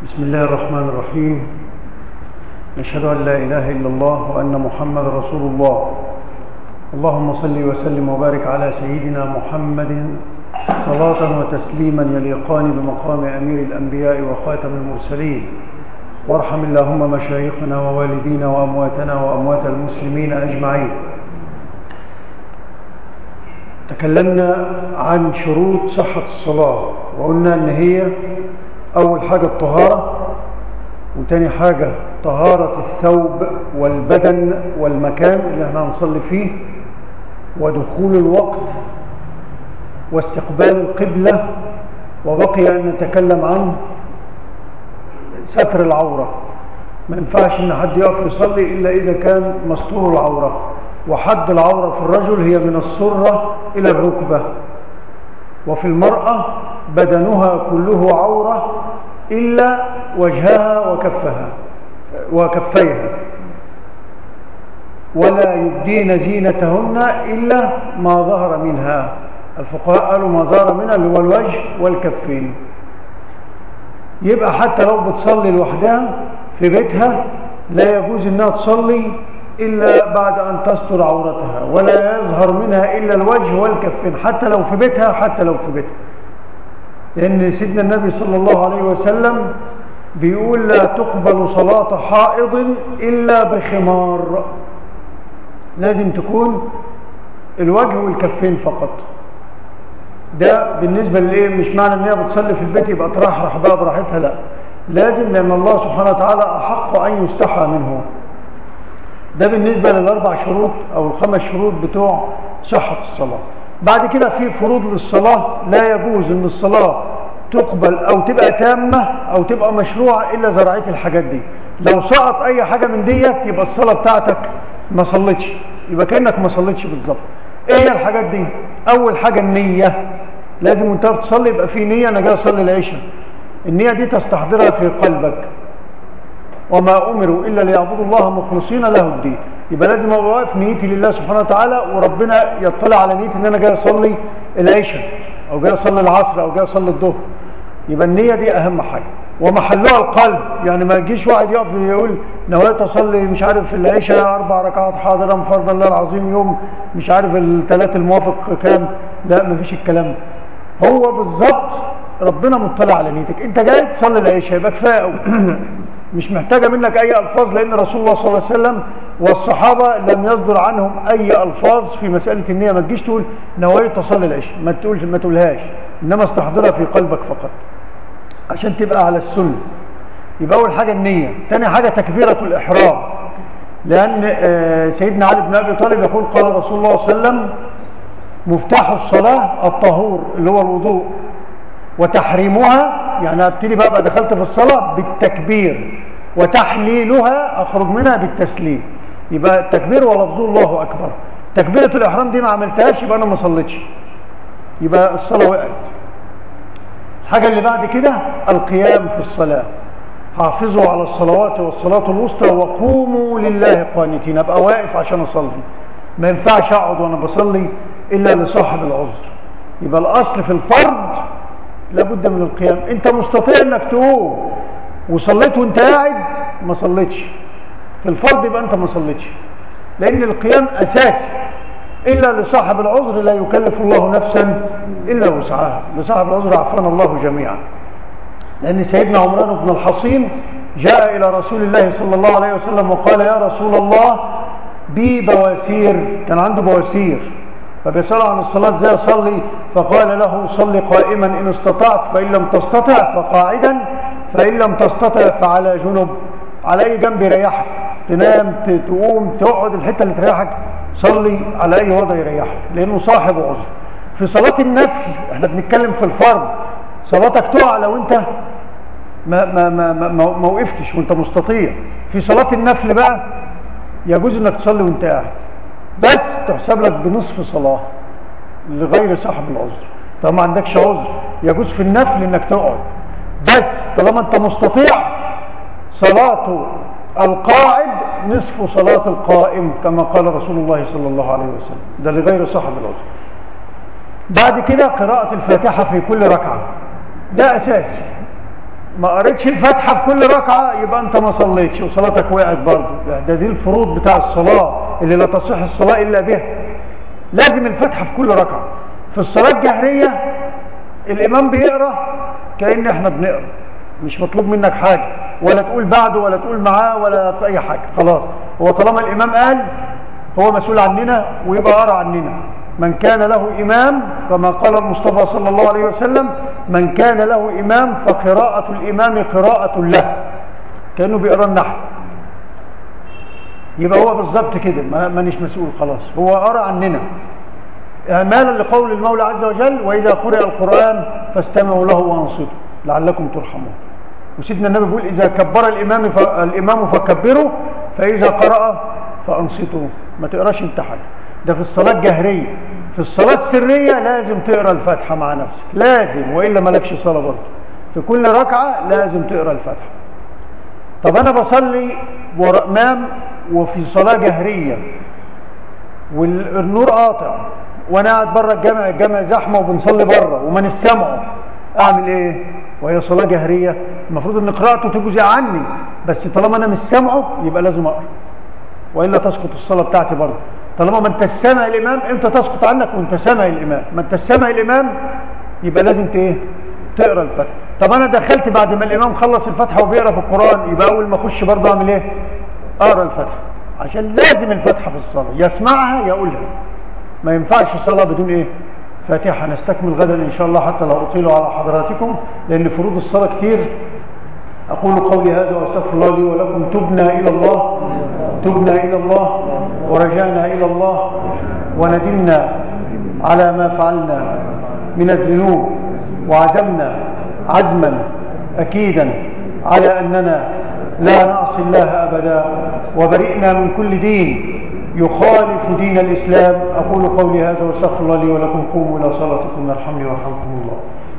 بسم الله الرحمن الرحيم نشهد أن لا إله إلا الله وأن محمد رسول الله اللهم صل وسلم وبارك على سيدنا محمد صلاة وتسليما يليقان بمقام أمير الأنبياء وخاتم المرسلين وارحم اللهم مشايخنا ووالدينا وأمواتنا وأموات المسلمين أجمعين تكلمنا عن شروط صحة الصلاة وقلنا أن هي أول حاجة الطهارة وتاني حاجة طهارة الثوب والبدن والمكان اللي احنا هنصلي فيه ودخول الوقت واستقبال القبلة وبقي أن نتكلم عن ستر العورة ما ينفعش ان حد يقف يصلي إلا إذا كان مستور العورة وحد العورة في الرجل هي من السرة إلى الركبة وفي المرأة بدنها كله عورة إلا وجهها وكفها وكفيها ولا يبدين زينتهن إلا ما ظهر منها الفقهاء قالوا ما ظهر منها اللي هو الوجه والكفين يبقى حتى لو بتصلي لوحدها في بيتها لا يجوز انها تصلي إلا بعد أن تستر عورتها ولا يظهر منها إلا الوجه والكفين حتى لو في بيتها حتى لو في بيتها لأن سيدنا النبي صلى الله عليه وسلم بيقول لا تقبل صلاة حائض إلا بخمار لازم تكون الوجه والكفين فقط ده بالنسبة لإيه مش معنى ان هي بتصلي في البيت يبقى ترحرح بقى براحتها لا لازم لأن الله سبحانه وتعالى أحق أن يستحى منه ده بالنسبة للأربع شروط أو الخمس شروط بتوع صحة الصلاة بعد كده في فروض للصلاة لا يجوز ان الصلاة تقبل او تبقى تامة او تبقى مشروعة الا زرعية الحاجات دي لو سقط اي حاجة من ديت يبقى الصلاة بتاعتك ما صلتش يبقى كأنك ما صلتش بالظبط ايه هي الحاجات دي اول حاجة النية لازم وانت تصلي يبقى في نية انا جاي اصلي العشاء النية دي تستحضرها في قلبك وما أمروا إلا ليعبدوا الله مخلصين له الدين يبقى لازم أبقى واقف نيتي لله سبحانه وتعالى وربنا يطلع على نيتي إن أنا جاي أصلي العشاء أو جاي أصلي العصر أو جاي أصلي الظهر يبقى النية دي أهم حاجة ومحلها القلب يعني ما يجيش واحد يقف يقول نويت أصلي مش عارف في العشاء أربع ركعات حاضرا فرض الله العظيم يوم مش عارف الثلاث الموافق كام لا مفيش الكلام ده هو بالظبط ربنا مطلع على نيتك انت جاي تصلي العشاء يبقى كفايه قوي مش محتاجة منك أي ألفاظ لأن رسول الله صلى الله عليه وسلم والصحابة لم يصدر عنهم أي ألفاظ في مسألة النية ما تجيش تقول نويت تصلي العشاء ما تقولش ما تقولهاش إنما استحضرها في قلبك فقط عشان تبقى على السنة يبقى أول حاجة النية ثاني حاجة تكبيرة الإحرام لأن سيدنا علي بن أبي طالب يقول قال رسول الله صلى الله عليه وسلم مفتاح الصلاة الطهور اللي هو الوضوء وتحريمها يعني ابتدي بقى دخلت في الصلاة بالتكبير وتحليلها أخرج منها بالتسليم يبقى التكبير ولفظ الله أكبر تكبيرة الإحرام دي ما عملتهاش يبقى أنا ما صليتش يبقى الصلاة وقعت الحاجة اللي بعد كده القيام في الصلاة حافظوا على الصلوات والصلاة الوسطى وقوموا لله قانتين أبقى واقف عشان أصلي ما ينفعش أقعد وأنا بصلي إلا لصاحب العذر يبقى الأصل في الفرض لابد من القيام انت مستطيع انك تقوم وصليت وانت قاعد ما صليتش في الفرض يبقى انت ما صليتش لان القيام اساسي الا لصاحب العذر لا يكلف الله نفسا الا وسعها لصاحب العذر عفانا الله جميعا لان سيدنا عمران بن الحصين جاء الى رسول الله صلى الله عليه وسلم وقال يا رسول الله بي بواسير كان عنده بواسير فبيسأل عن الصلاة ازاي اصلي فقال له صلي قائما ان استطعت فان لم تستطع فقاعدا فان لم تستطع فعلى جنب على اي جنب يريحك تنام تقوم تقعد الحته اللي تريحك صلي على اي وضع يريحك لانه صاحب عذر في صلاه النفل احنا بنتكلم في الفرض صلاتك تقع لو انت ما ما ما ما, ما وقفتش وانت مستطيع في صلاه النفل بقى يجوز انك تصلي وانت قاعد بس تحسب لك بنصف صلاة لغير صاحب العذر طالما ما عندكش عذر يجوز في النفل انك تقعد بس طالما انت مستطيع صلاة القاعد نصف صلاة القائم كما قال رسول الله صلى الله عليه وسلم ده لغير صاحب العذر بعد كده قراءة الفاتحة في كل ركعة ده أساسي ما قريتش الفاتحة في كل ركعة يبقى انت ما صليتش وصلاتك وقعت برضه ده دي الفروض بتاع الصلاة اللي لا تصح الصلاة إلا بها لازم الفاتحة في كل ركعة في الصلاة الجهرية الإمام بيقرأ كأن احنا بنقرأ مش مطلوب منك حاجة ولا تقول بعده ولا تقول معاه ولا في أي حاجة خلاص هو طالما الإمام قال هو مسؤول عننا ويبقى قرأ عننا من كان له إمام كما قال المصطفى صلى الله عليه وسلم من كان له إمام فقراءة الإمام قراءة له كأنه بيقرأ النحو يبقى هو بالظبط كده مانيش مسؤول خلاص هو قرأ عننا اعمالا لقول المولى عز وجل وإذا قرئ القرآن فاستمعوا له وانصتوا لعلكم ترحمون وسيدنا النبي بيقول إذا كبر الإمام ف... الإمام فكبروا فإذا قرأ فأنصتوا ما تقراش انت حاجة ده في الصلاة الجهرية في الصلاة السرية لازم تقرأ الفاتحة مع نفسك لازم وإلا مالكش صلاة برضه في كل ركعة لازم تقرأ الفاتحة طب أنا بصلي وراء إمام وفي صلاة جهرية والنور قاطع وانا قاعد بره الجامع الجامع زحمه وبنصلي بره وما نسمعه اعمل ايه وهي صلاه جهريه المفروض ان قراءته تجزي عني بس طالما انا مش سامعه يبقى لازم اقرا والا تسقط الصلاه بتاعتي برضه طالما ما انت سامع الامام امتى تسقط عنك وانت سامع الامام ما انت سامع الامام يبقى لازم ايه تقرا الفتحه طب انا دخلت بعد ما الامام خلص الفتحه وبيقرا في القران يبقى اول ما اخش برضه اعمل ايه اقرا الفتحه عشان لازم الفتحه في الصلاه يسمعها يقولها ما ينفعش صلاة بدون ايه فاتحة نستكمل غدا ان شاء الله حتى لا اطيل على حضراتكم لان فروض الصلاة كتير اقول قولي هذا واستغفر الله لي ولكم تبنا الى الله تبنا الى الله ورجعنا الى الله وندمنا على ما فعلنا من الذنوب وعزمنا عزما اكيدا على اننا لا نعصي الله ابدا وبرئنا من كل دين يخالف دين الإسلام أقول قولي هذا واستغفر الله لي ولكم قوموا إلى صلاتكم يرحمني ويرحمكم الله